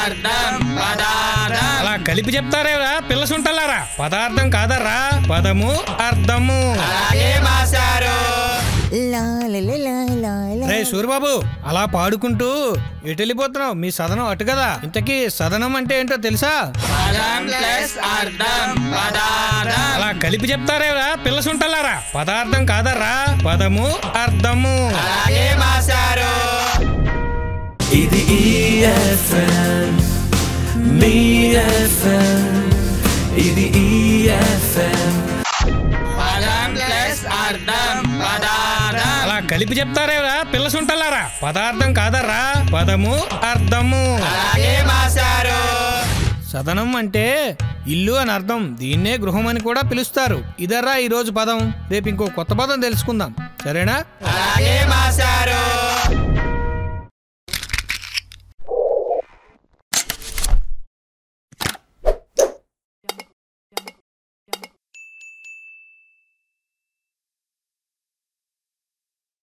అర్థం పదార్థం అలా కలిపి చెప్తారేరా పిల్ల సుంటలారా పదార్థం కాదర్రా పదము అర్థము అలాగే మాస్టారు లా లా లా లా లా లా. రే సూరిబాబు అలా పాడుకుంటూ ఎటు వెళ్ళిపోతున్నావు మీ సదనం అటు కదా ఇంతకీ సదనం అంటే ఏంటో తెలుసా పదం ప్లస్ అర్థం పదార్థం అలా కలిపి చెప్తారేరా పిల్ల సుంటలారా పదార్థం కాదర్రా పదము అర్థము అలాగే మాస్టారు ఇది EFM మీ FM ఇది EFM పదం ప్లస్ అర్థం పదార్థం అలా కలిపి చెప్తారేరా పిల్ల సుంటలారా పదార్థం కాదర్రా పదము అర్థము అలాగే మాస్టారు సదనం అంటే ఇల్లు అని అర్థం దీన్నే గృహం అని కూడా పిలుస్తారు ఇదర్రా ఈ రోజు పదం రేపు ఇంకో కొత్త పదం తెలుసుకుందాం సరేనా అలాగే మాస్టారు